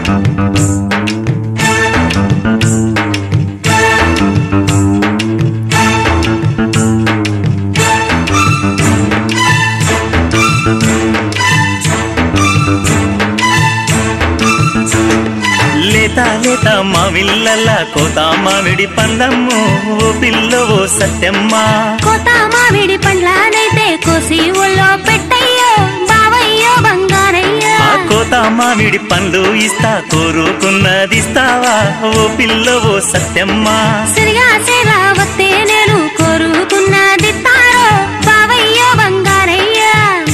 లేత లేత మావిళ్ళల్ల కోత మామిడి పండ్లమ్ము ఓ పిల్ల ఓ సత్యమ్మ కోత మామిడి పండ్లనైతే కోసి ఒళ్ళో పెట్టయ్యో బావయ్యో బంగారయ్యో ఆ కోత మామిడి పండ్లు ఇస్తా కోరుకున్నది ఇస్తావా ఓ పిల్ల ఓ సత్యమ్మ సిరిగా సేరా వస్తే నేను కోరుకున్నది తారో బావయ్యో బంగారయ్యో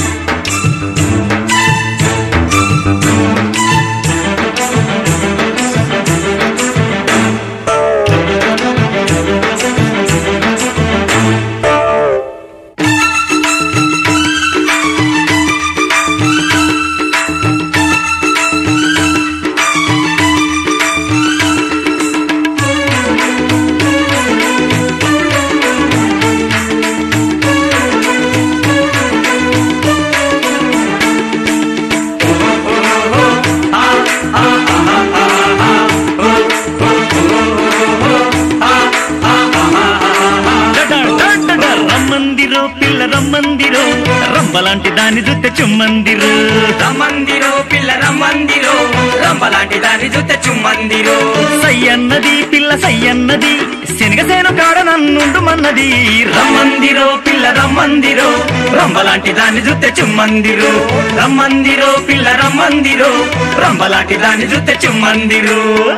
రమ్మందిరో పిల్ల రమ్మందిరో రంబలాంటి దాన్ని చూస్తే చుమ్మందిరు రమ్మందిరో పిల్ల రమ్మందిరో రంబలాంటి దాని జుత్త చుమ్మందిరో సయ్యన్నది పిల్ల సయ్యన్నది శనగసేను కాడ నన్నుండు మన్నది రమ్మందిరో పిల్ల రమ్మందిరో రంబలాంటి దాని జుత్త చుమ్మందిరో రమ్మందిరో పిల్ల రమ్మందిరో రంబలాంటి దాని జుత్త చుమ్మందిరో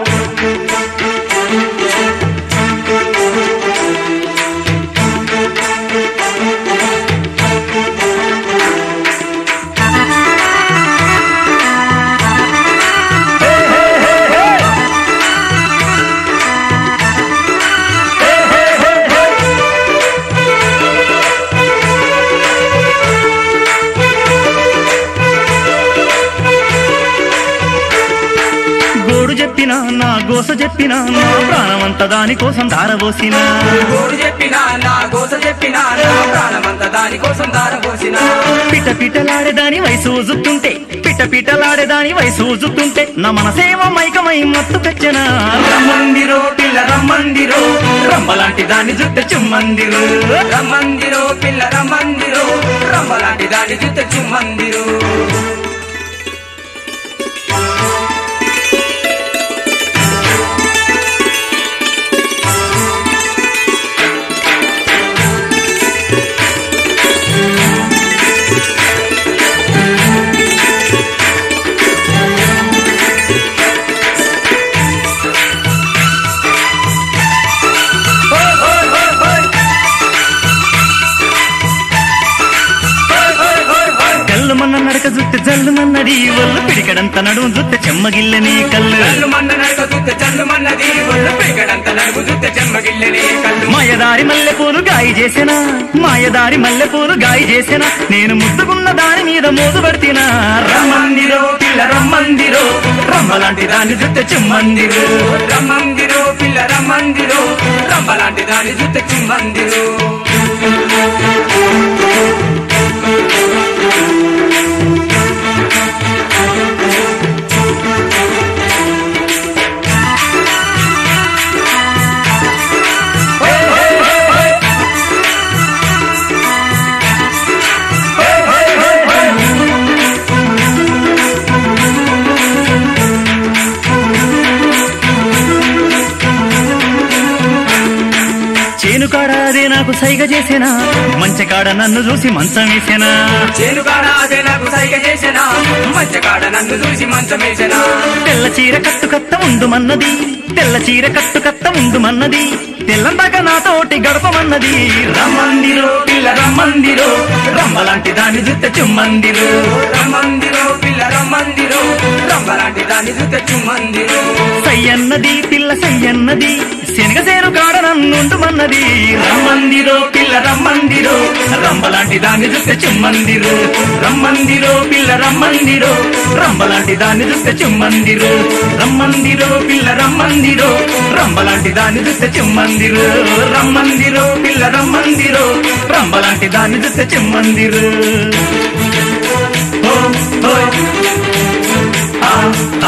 గోడు చెప్పినా నా గోస చెప్పినా నా ప్రాణమంతా దానికోసం దారబోసినా గోడు చెప్పినా నా గోస చెప్పినా నా ప్రాణమంతా దాని కోసం దారపోసిన పిట పిటలాడే దాని వయసు ఊజుతుంటే పిట పిటలాడే దాని వయసు ఊజుతుంటే నా మనసేమో మైకమై మత్తు కచ్చనా రమ్మందిరో పిల్ల రమ్మందిరో రంబలాంటి దాని జుట్ట చుమ్మందిరు రమ్మందిరో పిల్ల రమ్మందిరో రంబలాంటి దాని జుట్ట చుమ్మందిరు హోయ్ హోయ్ హోయ్ హోయ్ హోయ్ హోయ్ హోయ్ కల్లుమన్న నడక జుత్తె జల్లుమన్నది ఒళ్ళు పిడికడంత నడుము జుత్తె చెమ్మగిల్లని కళ్ళు కళ్ళు మన్న నడక చూస్తే చల్లు మన్నది ఒళ్ళు పెగడంత నడుము చూస్తే చెమ్మగిల్లని కళ్ళు మాయదారి మల్లెపూలు గాయి చేసినా మాయదారి మల్లెపూలు గాయి చేసినా నేను ముద్దుకున్న దాని మీద మోదు పడితేనా రమ్మందిరో పిల్ల రమ్మందిరో రమ్మలాంటి దాన్ని చూస్తే చుమ్మందిరు రమ్మందిరో పిల్ల రమ్మందిరో రమ్మలాంటి దాన్ని చూస్తే చుమ్మందిరు హోయ్ హోయ్ హోయ్ హోయ్ హోయ్ హోయ్ హోయ్ హోయ్ చేను కాడ అదే నాకు సైగ చేసేనా మంచి కాడ నన్ను చూసి మంచం వేసేనా చేనుగాడ అదే నాకు సైగ చేసిన మంచగాడ నన్ను చూసి మంచమేసనా తెల్ల చీర కట్టు కత్త ఉండుమన్నది తెల్ల చీర కట్టు కత్త ఉండుమన్నది తెల్లందాక నాతోటి గడపమన్నది రమ్మందిరో పిల్ల రమ్మందిరో రమ్మలాంటి దాన్ని జుత్త చుమ్మందిరు రమ్మందిరో పిల్ల రమ్మందిరో రమ్మలాంటి దాన్ని జుత్త చుమ్మందిరు సయ్యన్నది పిల్ల సయ్యన్నది శనగసేను కాడ నన్నుండుమన్నది రమ్మందిరో పిల్ల రమ్మందిరో రంబలాంటి దాన్ని చూస్తే చుమ్మందిరు రమ్మందిరో పిల్ల రమ్మందిరో రంబలాంటి దాన్ని చూస్తే చుమ్మందిరు రమ్మందిరో పిల్ల రమ్మందిరో రంబలాంటి దాన్ని చూస్తే చుమ్మందిరు రమ్మందిరో పిల్ల రమ్మందిరో రంబలాంటి దాన్ని చూస్తే చుమ్మందిరు ఓ ఓ ఆ